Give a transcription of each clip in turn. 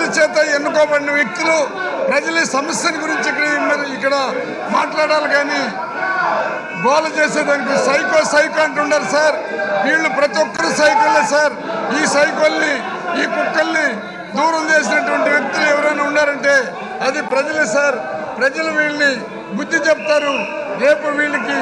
చేత ఎన్నుకోబడిన వ్యక్తులు ప్రజల సమస్యల గురించి ఇక్కడ మరి ఇక్కడ మాట్లాడాలి కానీ గోల చేసేదానికి సైకో సైకో అంటున్నారు సార్ వీళ్ళు ప్రతి ఒక్కరు సైకోలే సార్ ఈ సైకోల్ని ఈ కుక్కల్ని దూరం చేసినటువంటి వ్యక్తులు ఎవరైనా ఉన్నారంటే అది ప్రజలే సార్ ప్రజలు వీళ్ళని బుద్ధి చెప్తారు రేపు వీళ్ళకి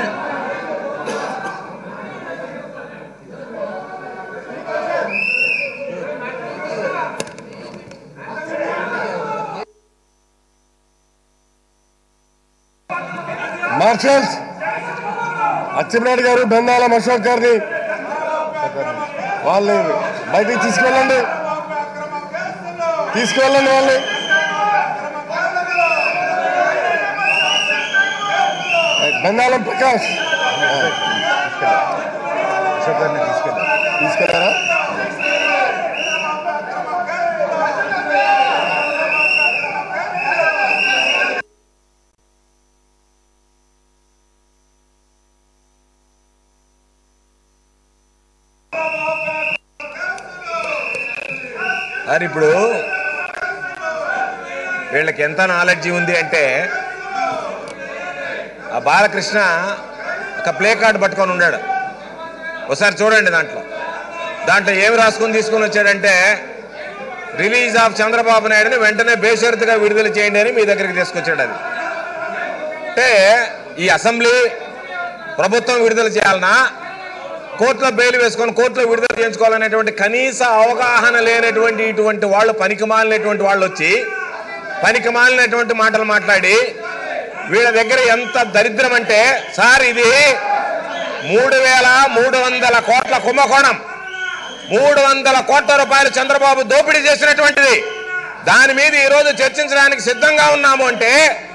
మార్షల్స్ అచ్చెన్నాయుడు గారు బెందాల అశోక్ గారిని వాళ్ళని బయటికి తీసుకెళ్ళండి తీసుకెళ్ళండి వాళ్ళని బెందాలం ప్రకాష్ అశోక్ గారిని తీసుకెళ్ళాం తీసుకెళ్ళారా మరి ఇప్పుడు వీళ్ళకి ఎంత నాలెడ్జి ఉంది అంటే ఆ బాలకృష్ణ ఒక ప్లే కార్డు పట్టుకొని ఉన్నాడు ఒకసారి చూడండి దాంట్లో దాంట్లో ఏమి రాసుకొని తీసుకొని వచ్చాడంటే రిలీజ్ ఆఫ్ చంద్రబాబు నాయుడుని వెంటనే బేషరతుగా విడుదల చేయండి అని మీ దగ్గరికి తీసుకొచ్చాడు అది అంటే ఈ అసెంబ్లీ ప్రభుత్వం విడుదల చేయాలన్నా కోర్టులో బెయిల్ వేసుకొని కోర్టులో విడుదల చేయించుకోవాలనేటువంటి కనీస అవగాహన లేనటువంటి ఇటువంటి వాళ్ళు పనికిమాలినటువంటి వాళ్ళు వచ్చి పనికిమాలినటువంటి మాటలు మాట్లాడి వీళ్ళ దగ్గర ఎంత దరిద్రం అంటే సార్ ఇది మూడు వేల మూడు వందల కోట్ల కుంభకోణం మూడు వందల కోట్ల రూపాయలు చంద్రబాబు దోపిడీ చేసినటువంటిది దాని మీద ఈరోజు చర్చించడానికి సిద్ధంగా ఉన్నాము అంటే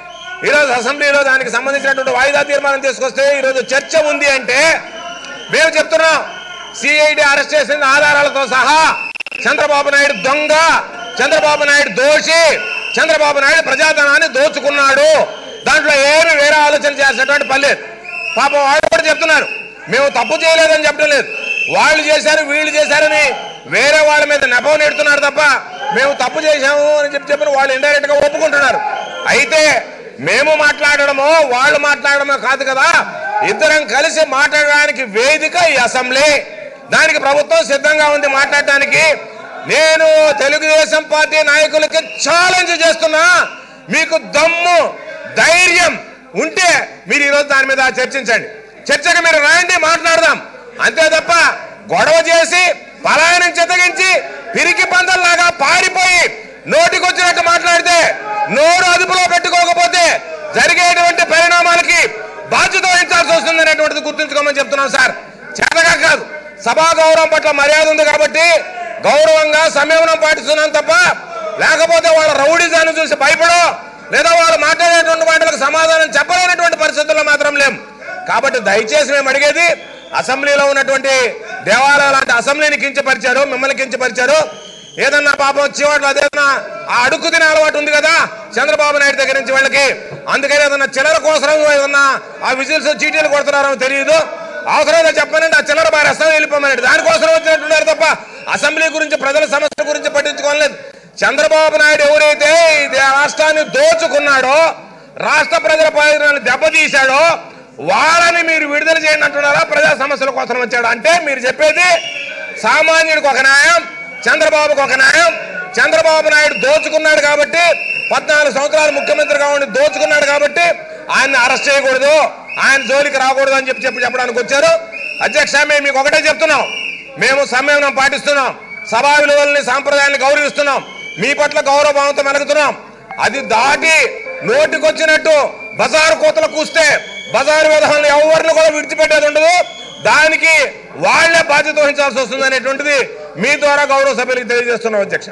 ఈరోజు అసెంబ్లీలో దానికి సంబంధించినటువంటి వాయిదా తీర్మానం తీసుకొస్తే ఈరోజు చర్చ ఉంది అంటే మేము చెప్తున్నాం సిఐడి అరెస్ట్ చేసిన ఆధారాలతో సహా చంద్రబాబు నాయుడు దొంగ చంద్రబాబు నాయుడు దోషి చంద్రబాబు నాయుడు ప్రజాధనాన్ని దోచుకున్నాడు దాంట్లో ఏమి వేరే ఆలోచన చేసినటువంటి పర్లేదు పాపం వాళ్ళు కూడా చెప్తున్నారు మేము తప్పు చేయలేదని చెప్పడం లేదు వాళ్ళు చేశారు వీళ్ళు చేశారని వేరే వాళ్ళ మీద నెపం నెడుతున్నారు తప్ప మేము తప్పు చేశాము అని చెప్పి చెప్పిన వాళ్ళు ఇండైరెక్ట్ గా ఒప్పుకుంటున్నారు అయితే మేము మాట్లాడడమో వాళ్ళు మాట్లాడడమో కాదు కదా ఇద్దరం కలిసి మాట్లాడడానికి వేదిక ఈ అసెంబ్లీ దానికి ప్రభుత్వం సిద్ధంగా ఉంది మాట్లాడటానికి నేను తెలుగుదేశం పార్టీ నాయకులకి ఛాలెంజ్ చేస్తున్నా మీకు దమ్ము ధైర్యం ఉంటే మీరు ఈరోజు దాని మీద చర్చించండి చర్చకు మీరు రాయండి మాట్లాడదాం అంతే తప్ప గొడవ చేసి పలాయనం చితగించి పిరికి పందల్లాగా పారిపోయి నోటికొచ్చినట్టు మాట్లాడితే నోరు అదుపులో పెట్టుకోకపోతే జరిగేటువంటి పరిణామాలకి బాధ్యత వహించాల్సి వస్తుంది అనేటువంటిది గుర్తుంచుకోమని చెప్తున్నాం సార్ చేతగా కాదు సభా గౌరవం పట్ల మర్యాద ఉంది కాబట్టి గౌరవంగా సంయమనం పాటిస్తున్నాం తప్ప లేకపోతే వాళ్ళ రౌడీజాన్ని చూసి భయపడో లేదా వాళ్ళు మాట్లాడేటువంటి వాటికి సమాధానం చెప్పలేనటువంటి పరిస్థితుల్లో మాత్రం లేం కాబట్టి దయచేసి మేము అడిగేది అసెంబ్లీలో ఉన్నటువంటి దేవాలయాలు లాంటి అసెంబ్లీని కించపరిచారు మిమ్మల్ని కించపరిచారు ఏదన్నా పాపం వచ్చేవాళ్ళు అదేదన్నా ఆ అడుక్కు తినే అలవాటు ఉంది కదా చంద్రబాబు నాయుడు దగ్గర నుంచి వాళ్ళకి అందుకని ఏదన్నా చిల్లర కోసం ఏదన్నా ఆ విజిల్స్ చీటీలు కొడుతున్నారో తెలియదు అవసరమైతే చెప్పనండి ఆ చిల్లర బారేస్తాం వెళ్ళిపోమనండి దానికోసం వచ్చినట్టున్నారు తప్ప అసెంబ్లీ గురించి ప్రజల సమస్యల గురించి పట్టించుకోలేదు చంద్రబాబు నాయుడు ఎవరైతే ఈ దే- రాష్ట్రాన్ని దోచుకున్నాడో రాష్ట్ర ప్రజల ప్రయోజనాలు దెబ్బతీశాడో వాళ్ళని మీరు విడుదల చేయండి అంటున్నారా ప్రజా సమస్యల కోసం వచ్చాడు అంటే మీరు చెప్పేది సామాన్యుడికి ఒక న్యాయం చంద్రబాబుకు ఒక న్యాయం చంద్రబాబు నాయుడు దోచుకున్నాడు కాబట్టి పద్నాలుగు సంవత్సరాలు ముఖ్యమంత్రిగా ఉండి దోచుకున్నాడు కాబట్టి ఆయన్ని అరెస్ట్ చేయకూడదు ఆయన జోలికి రాకూడదు అని చెప్పి చెప్పి చెప్పడానికి వచ్చారు అధ్యక్ష మేము మీకు ఒకటే చెప్తున్నాం మేము సంయమనం పాటిస్తున్నాం సభా విలువల్ని సాంప్రదాయాన్ని గౌరవిస్తున్నాం మీ పట్ల గౌరవభావంతో మెలుగుతున్నాం అది దాటి నోటికొచ్చినట్టు బజారు కోతలు కూస్తే బజారు విధానాలు ఎవరిని కూడా విడిచిపెట్టేది ఉండదు దానికి వాళ్లే బాధ్యత వహించాల్సి వస్తుంది అనేటువంటిది మీ ద్వారా గౌరవ సభ్యులకు తెలియజేస్తున్నాం అధ్యక్ష